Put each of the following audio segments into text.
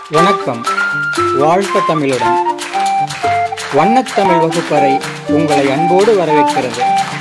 வணக்கம் வாழ்க தமிழுடன் வண்ணத்தமிழ் வகுப்பறை உங்களை அன்போடு வரவேற்கிறது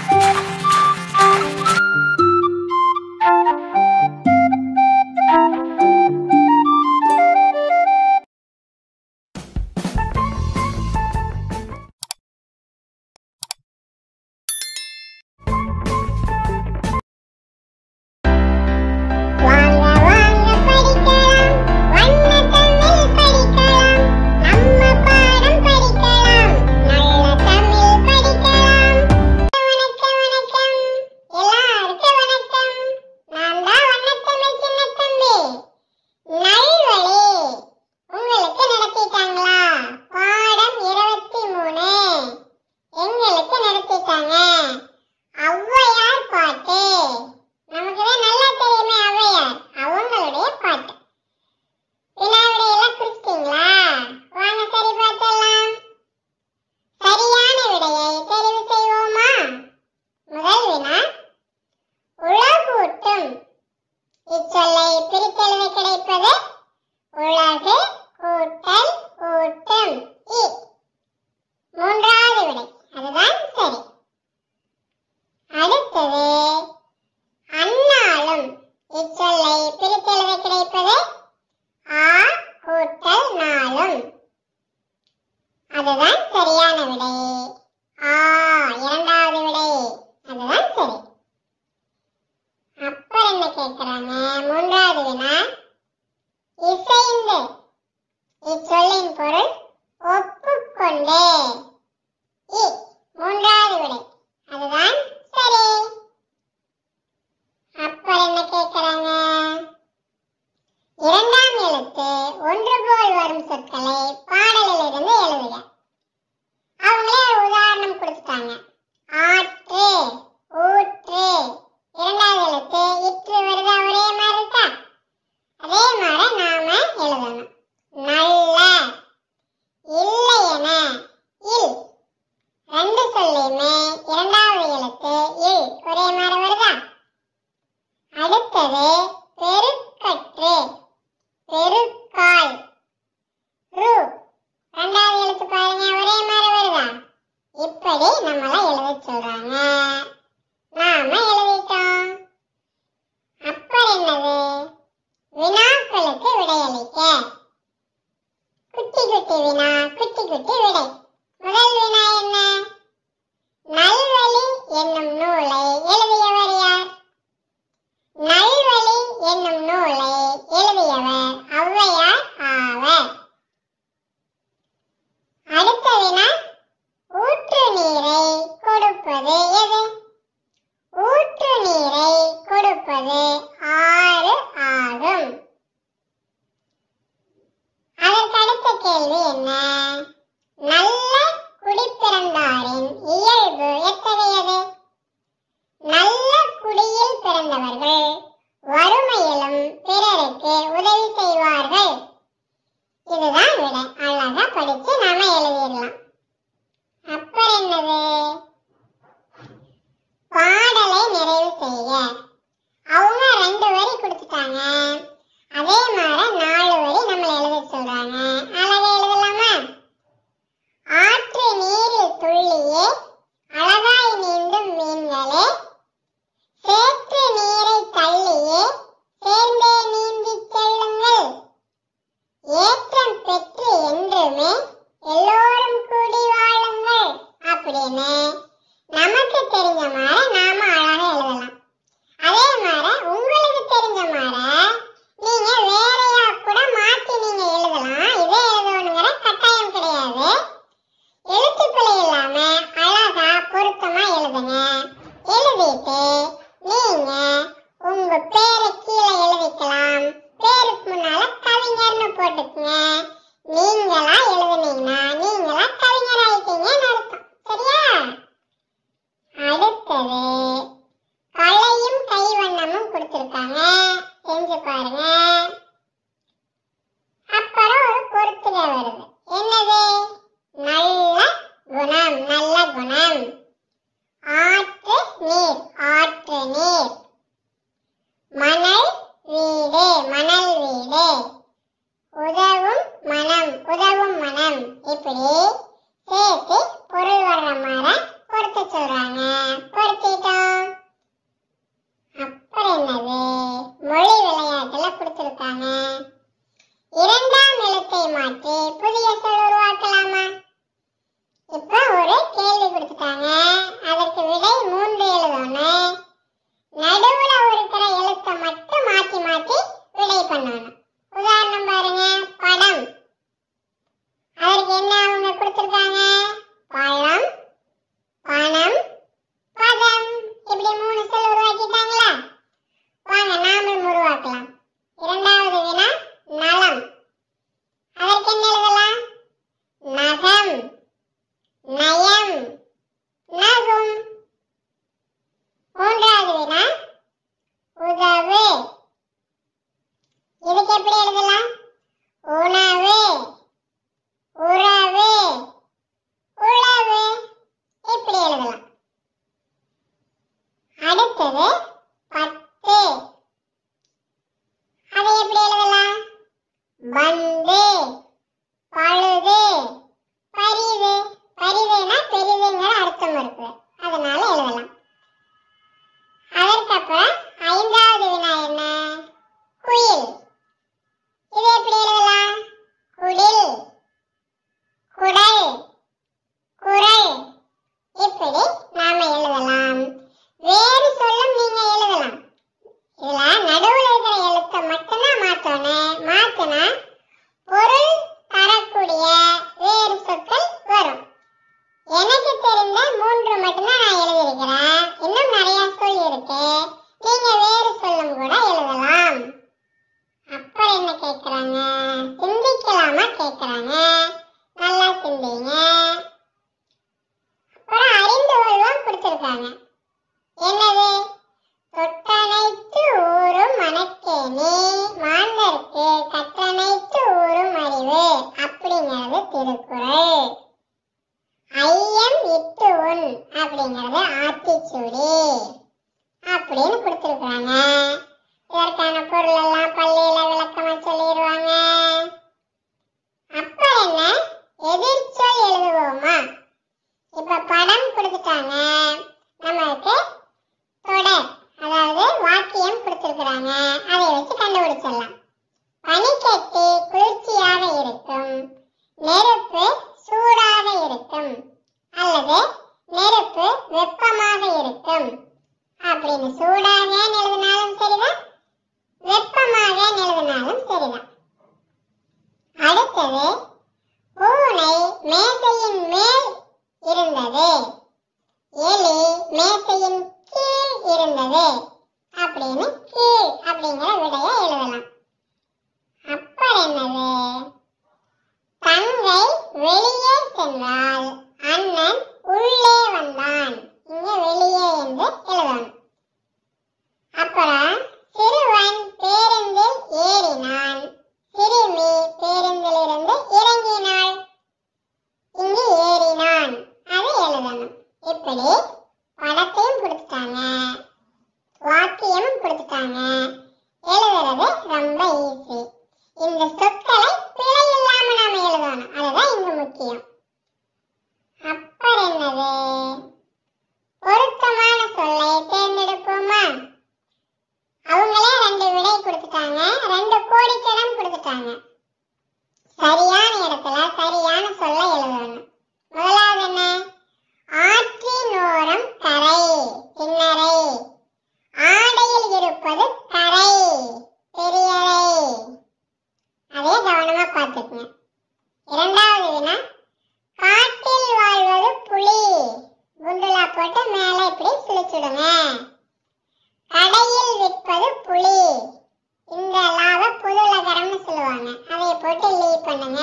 வாங்க வாங்க படிக்கலாம் வண்ண தமிழ் படிக்கலாம் நம்ம பாடம் படிக்கலாம் நல்ல தமிழ் படிக்கலாம் வணக்கம் வணக்கம் எல்லாருக்கும் வணக்கம் நான் தான் வண்ண தமிழ் சின்ன தம்பி நல்வழி உங்களுக்கு நடத்திட்டாங்களா பாடம் இருபத்தி மூணு எங்களுக்கு நடத்திட்டாங்க ஔவையார் பாட்டு நமக்கு தான் நல்லா தெரியுமே ஔவையார் அவங்களுடைய பாட்டு வினாவிடையெல்லாம் குறிச்சிட்டீங்களா வாங்க சரி பார்த்தலாம் சரியான விடையை தெரிவு செய்வோமா முதல் வினா உலகூட்டும் இச்சொல்லை பிரித்தெழுத கிடைப்பது உலகு கூட்டல் ஊட்டும் இ மூன்றாவது விடை அதுதான் சரி அடுத்தது அந்நாளும் இச்சொல்லை பிரித்தெழுத கிடைப்பது ஆ கூட்டல் நாளும் அதுதான் சரியான விடை ஆ இரண்டாவது விடை அதுதான் சரி அப்புறம் என்ன கேட்கிறாங்க மூன்றாவது வினா இசைந்து இச்சொல்லின் பொருள் ஒப்புக்கொண்டு இ மூன்றாவது விடை அதுதான் சரி அப்புறம் என்ன கேட்கறாங்க இரண்டாம் எழுத்து ஒன்று போல் வரும் சொற்களை பாடலில் இருந்து எழுதுக அவங்களே ஒரு உதாரணம் கொடுத்துட்டாங்க ஆற்று ஊற்று இரண்டாவது எழுத்து இற்று வருதா ஒரே மாதிரி இருக்கா அதே மாதிரி நாம எழுதணும் நல்ல இல்லை என இல் ரெண்டு சொல்லையுமே இரண்டாவது எழுத்து இல் ஒரே மாதிரி வருதா அடுத்தது பெருக்கற்று பெருக்கால் ரு ரெண்டாவது எழுத்து பாருங்க ஒரே மாதிரி வருதா இப்படி நம்மள எழுத சொல்றாங்க நாம எழுதிட்டோம் அப்புறம் என்னது வினாக்களுக்கு விடையளிக்க குட்டி குட்டி வினா குட்டி குட்டி விடை முதல் வினா என்ன நல்வழி என்னும் நூலை எழுதியவர் யார் நல்வழி என்னும் நூலை எழுதியவர் ஔவையார் ஆவர் அடுத்த வினா ஊற்று நீரை கொடுப்பது எது ஊற்று நீரை கொடுப்பது ஆறு ஆகும் அதற்கு அடுத்த கேள்வி என்ன நல்ல குடிப்பிறந்தாரின் இயல்பு எத்தகையது நல்ல குடியில் பிறந்தவர்கள் வறுமையிலும் பிறருக்கு உதவி செய்வார்கள் இதுதான் விட அழகா படிச்சு நாம எழுதிடலாம் அப்புறம் என்னது பாடலை நிறைவு செய்ய அவங்க ரெண்டு வரி கொடுத்துட்டாங்க அதே மாதிரி நாலு வரி நம்மள எழுத சொல்றாங்க அழகா எழுதலாமா ஆற்று நீரில் துள்ளியே அழகாய் நீந்தும் மீன்களே சேற்று நீரை தள்ளியே சேர்ந்தே நீந்திச் செல்லுங்கள் ஏற்றம் பெற்று என்றுமே எல்லோரும் கூடி வாழுங்கள் அப்படின்னு நமக்கு தெரிஞ்ச மாதிரி நாம அழகா எழுதலாம் அதே மாதிரி உங்களுக்கு தெரிஞ்ச மாதிரி நீங்க வேறையா கூட மாத்தி நீங்க எழுதலாம் இதே எழுதணுங்கிற கட்டாயம் கிடையாது எழுத்துப்பிழை இல்லாம அழகா பொருத்தமா எழுதுங்க எழுதிட்டு நீங்க உங்க பேரை கீழே எழுதிக்கலாம் பேருக்கு முன்னால கவிஞர்னு போட்டுக்குங்க நீங்களா எழுதுனீங்கன்னா நீங்களா கவிஞர் ஆயிட்டீங்கன்னு அர்த்தம் சரியா அடுத்தது கலையும் கைவண்ணமும் கொடுத்திருக்காங்க செஞ்சு பாருங்க அப்புறம் ஒரு பொருத்துக வருது என்னது நல்ல குணம் நல்ல குணம் ஆற்று நீர் ஆற்று நீர் மணல் வீடு மணல் வீடு உதவும் இப்படி சேர்த்து பொருள் வர்ற மாதிரி பொருத்த சொல்றாங்க பொருத்திட்டோம் அப்புறம் என்னது மொழி விளையாட்டுல கொடுத்திருக்காங்க இரண்டாம் எழுத்தை மாற்றி புதிய சொல் உருவாக்கலாமா இப்ப ஒரு கேள்வி கொடுத்துட்டாங்க அதற்கு விடை மூன்று எழுதணும் நடுவுல இருக்கிற எழுத்தை மட்டும் மாத்தி மாத்தி விடை பண்ணணும் உதாரணம் பாருங்க படம் அதற்கு என்ன அவங்க கொடுத்திருக்காங்க பழம் பணம் பதம் இப்படி மூணு சொல் உருவாக்கிட்டாங்களா வாங்க நாமளும் உருவாக்கலாம் இரண்டாவது வினா நலம் அதற்கு என்ன எழுதலாம் நகம் நயம் நகும் மூன்றாவது வினா உதவு இதுக்கு எப்படி எழுதலாம் உணவு உறவு உழவு இப்படி எழுதலாம் அடுத்தது பத்து அதை எப்படி எழுதலாம் பந்து பழுது பரிது பரிதுனா பெரிதுங்கிற அர்த்தம் இருக்கு அதனால எழுதலாம் அதற்கப்புறம் ஐந்தாவது வினா என்ன குயில் இது எப்படி எழுதலாம் குடில் குடல் குரல் இப்படி நாம எழுதலாம் வேறு சொல்லும் நீங்க எழுதலாம் இதுல நடுவுல இருக்கிற எழுத்தை மட்டும்தான் மாத்தணும் மாத்தினா பொருள் தரக்கூடிய வேறு சொற்கள் வரும் எனக்கு தெரிந்த மூன்று மட்டும்தான் நான் எழுதியிருக்கிறேன் இன்னும் நிறைய சொல் இருக்கு நீங்க வேறு சொல்லும் கூட எழுதலாம் அப்புறம் என்ன கேக்குறாங்க சிந்திக்கலாமா கேக்குறாங்க நல்லா சிந்திங்க அப்புறம் அறிந்து கொள்வோம் கொடுத்திருக்காங்க என்னது தொட்டனைத்து ஊரும் மனக்கேணி மாந்தருக்கு கற்றனைத்து ஊரும் அறிவு அப்படிங்கிறது திருக்குறள் ஐயம் இட்டு உன் அப்படிங்கிறது ஆத்திச்சூடி அப்படின்னு கொடுத்திருக்காங்க இதற்கான பொருள் எல்லாம் பள்ளியில விளக்கமா சொல்லிடுவாங்க அப்புறம் என்ன எதிர்ச்சொல் எழுதுவோமா இப்ப படம் கொடுத்துட்டாங்க நம்மளுக்கு தொடர் அதாவது வாக்கியம் கொடுத்திருக்கிறாங்க அதை வச்சு கண்டுபிடிச்சிடலாம் பனிக்கட்டி குளிர்ச்சியாக இருக்கும் நெருப்பு சூடாக இருக்கும் அல்லது நெருப்பு வெப்பமாக இருக்கும் அப்படின்னு சூடாக எழுதினாலும் சரிதான் வெப்பமாக எழுதினாலும் சரிதான் அடுத்தது பூனை மேசையின் மேல் இருந்தது எலி மேசையின் கீழ் இருந்தது அப்படின்னு கீழ் அப்படிங்கிற விடைய எழுதலாம் அப்புறம் என்னது தங்கை வெளியே சென்றால் அண்ணன் உள்ளே வந்தான் இங்க வெளியே என்று எழுதணும் அப்புறம் சிறுவன் பேருந்தில் ஏறினான் சிறுமி பேருந்திலிருந்து இறங்கினாள் இங்கு ஏறினான் அதை எழுதணும் இப்படி படத்தையும் கொடுத்துட்டாங்க வாக்கியமும் கொடுத்துட்டாங்க எழுதுறது ரொம்ப ஈஸி இந்த சொற்களை பிழை இல்லாம நாம எழுதணும் அதுதான் இங்க முக்கியம் அப்புறம் என்னது பொருத்தமான சொல்லை தேர்ந்தெடுப்போமா அவங்களே ரெண்டு விடை கொடுத்துட்டாங்க ரெண்டு கோடிக்கரம் கொடுத்துட்டாங்க சரியான இடத்துல சரியான சொல்ல எழுதணும் முதலாவது என்ன ஆற்றினோரம் கரை கிண்ணறை ஆடையில் இருப்பது கரை பெரியறை அதே கவனமா பார்த்துக்குங்க இரண்டாவது வினா காட்டில் வாழ்வது புலி குண்டுலா போட்டு மேல இப்படி சுழிச்சுடுங்க கடையில் விற்பது புலி இந்த லாவ புதுலகரம்னு சொல்லுவாங்க அதை போட்டு லீவ் பண்ணுங்க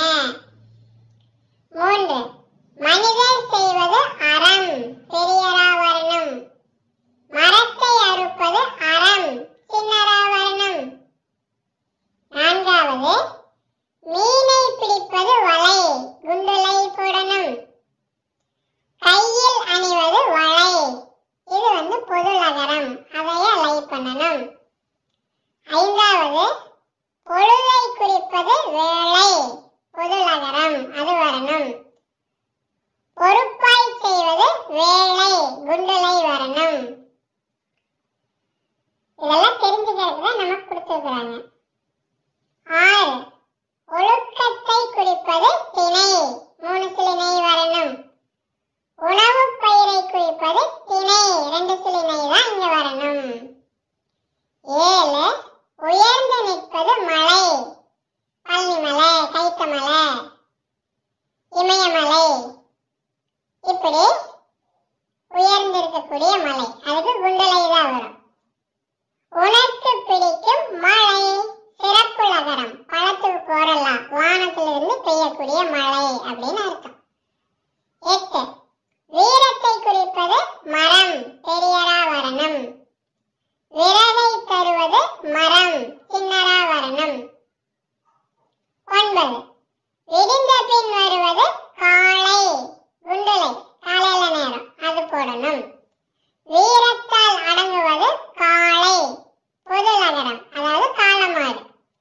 மூன்று மனிதர் செய்வது அறம் பெரியரா வரணும் மரத்தை அறுப்பது அறம் சின்னரா வரணும் நான்காவது மீனை பிடிப்பது வலை குண்டுலை போடணும் கையில் அணிவது வளை இது வந்து பொதுலகரம் அதையே லை பண்ணணும் ஐந்தாவது பொழுதை குறிப்பது வேலை பொதுலகரம் அது வரணும் பொறுப்பாய் செய்வது வேலை குண்டலை வரணும் இதெல்லாம் தெரிஞ்சுக்கிறதுக்கு தான் நமக்கு கொடுத்துருக்குறாங்க ஆறு ஒழுக்கத்தை குறிப்பது திணை மூணு சிலி நெய் வரணும் உணவு பயிரை குறிப்பது திணை ரெண்டு சிலி நெய் தான் இங்க வரணும் ஏழு உயர்ந்து நிற்பது மலை பழனிமலை கைத்தமலை இமயமலை இப்படி உயர்ந்திருக்கக்கூடிய மலை அதுக்கு குண்டலை தான் வரும் உனக்கு பிடிக்கும் மழை சிறப்புலகரம் பழத்துக்கு போறலாம் வானத்திலிருந்து பெய்யக்கூடிய மழை அப்படின்னு அர்த்தம் எட்டு வீரத்தை குறிப்பது மரம் பெரியரா வரணும் விறகை தருவது மரம் சின்னரா வரணும் ஒன்பது விடிந்த பின் வருவது காளை குண்டலை காலையில நேரம் அது போடணும் வீரத்தால் அடங்குவது காளை பொது நகரம் அதாவது காலமாடு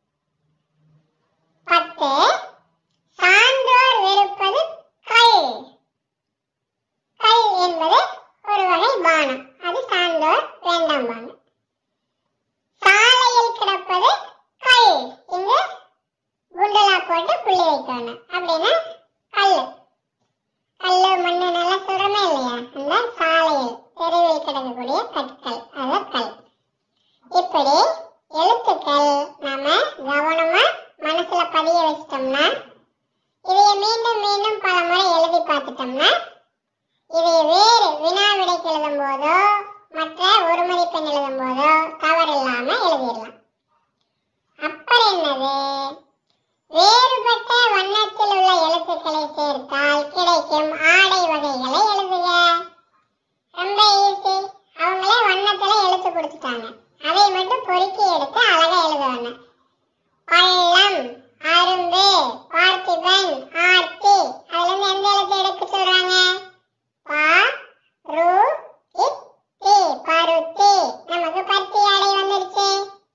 பத்து சான்றோர் வெறுப்பது கல் கல் என்பது ஒரு வகை பானம் அது சான்றோர் வேண்டாம்பாங்க சாலையில் கிடப்பது கல் இங்க குண்டலா போட்டு புள்ளி வைக்கணும் அப்படின்னா கல் கல்லு மண்ணு நல்லா சொல்றமே இல்லையா அந்த சாலையில் தெருவில் கிடக்கக்கூடிய கற்கள் அது கல் இப்படி எழுத்துக்கள் நாம கவனமா மனசுல பதிய வச்சிட்டோம்னா இதைய மீண்டும் மீண்டும் பல முறை எழுதி பார்த்துட்டோம்னா இதை வேறு வினா விடைக்கு எழுதும் போதோ மற்ற ஒரு மதிப்பெண் எழுதும் போதோ தவறு இல்லாம எழுதிடலாம் அப்புறம் என்னது வேறுபட்ட வண்ணத்தில் உள்ள எழுத்துக்களை சேர்த்தால் கிடைக்கும் ஆடை வகைகளை எழுதுக ரொம்ப ஈஸி அவங்களே வண்ணத்துல எழுத்து கொடுத்துட்டாங்க அதை மட்டும் பொறுக்கி எடுத்து அழகா எழுதுவாங்க பள்ளம் அரும்பு பார்த்திபன் ஆர்த்தி அதுல இருந்து எந்த எழுத்து எடுக்க சொல்றாங்க பா ரு இத் தி பருத்தி நமக்கு பருத்தி ஆடை வந்துருச்சு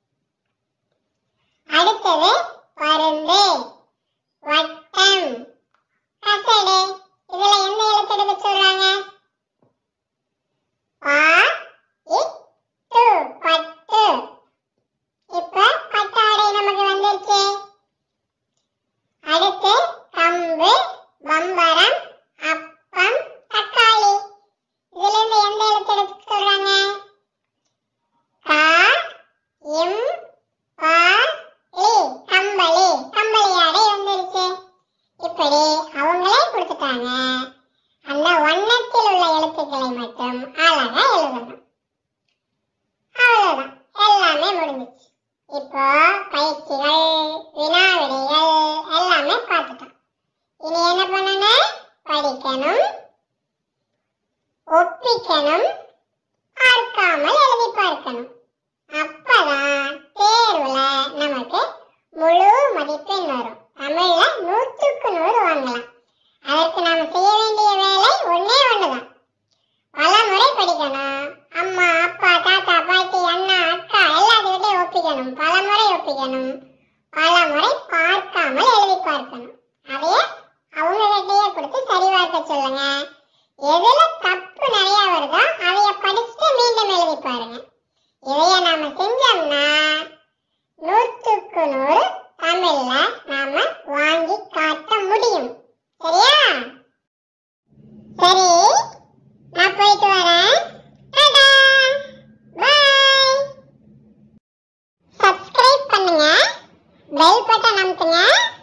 அடுத்தது பருந்து வட்டம் கசடு இதுல எந்த எழுத்து எடுக்க சொல்றாங்க பா இத் து பட்டு இப்ப பட்டாடை நமக்கு வந்துருச்சு அடுத்து கம்பு பம்பரம் அப்பம் தக்காளி இதுல இருந்து எந்த எழுத்து எடுக்க சொல்றாங்க கா இம் பா லி கம்பளி கம்பளி ஆடை வந்துருச்சு இப்படி அவங்களே கொடுத்துட்டாங்க அந்த வண்ணத்தில் உள்ள எழுத்துக்களை மட்டும் அழகா எழுதணும் அவ்வளவுதான் எல்லாமே முடிஞ்சிச்சு இப்போ பயிற்சிகள் வினா விடைகள் எல்லாமே பார்த்துட்டோம் இனி என்ன பண்ணணும் படிக்கணும் ஒப்பிக்கணும் பார்க்காமல் எழுதி பார்க்கணும் அப்பதான் தேர்வுல நமக்கு முழு மதிப்பெண் வரும் தமிழ்ல நூற்றுக்கு நூறு வாங்கலாம் அதற்கு நாம செய்ய வேண்டிய வேலை ஒண்ணே ஒண்ணுதான் பல முறை படிக்கணும் அம்மா அப்பா தாத்தா பாட்டி அண்ணா அக்கா எல்லாத்துக்கிட்டையும் ஒப்பிக்கணும் பல முறை ஒப்பிக்கணும் பல முறை பார்க்காமல் எழுதி பார்க்கணும் அதைய அவங்க கிட்டயே கொடுத்து சரி பார்க்க சொல்லுங்க எதுல தப்பு நிறைய வருதோ அதைய படிச்சுட்டு மீண்டும் எழுதி பாருங்க இதைய நாம செஞ்சோம்னா நூற்றுக்கு நூறு தமிழ்ல நாம வாங்கி காட்ட முடியும் சரியா சரி நான் போயிட்டு வரேன் டாடா பாய் சப்ஸ்கிரைப் பண்ணுங்க பெல் பட்டன் அமுத்துங்க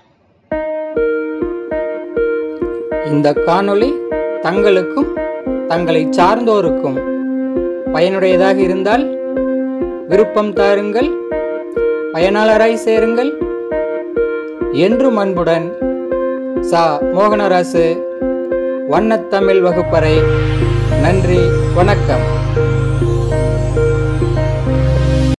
இந்த காணொளி தங்களுக்கும் தங்களை சார்ந்தோருக்கும் பயனுடையதாக இருந்தால் விருப்பம் தாருங்கள் பயனாளராய் சேருங்கள் என்றும் அன்புடன் சா மோகனராசு வண்ணத்தமிழ் வகுப்பறை நன்றி வணக்கம்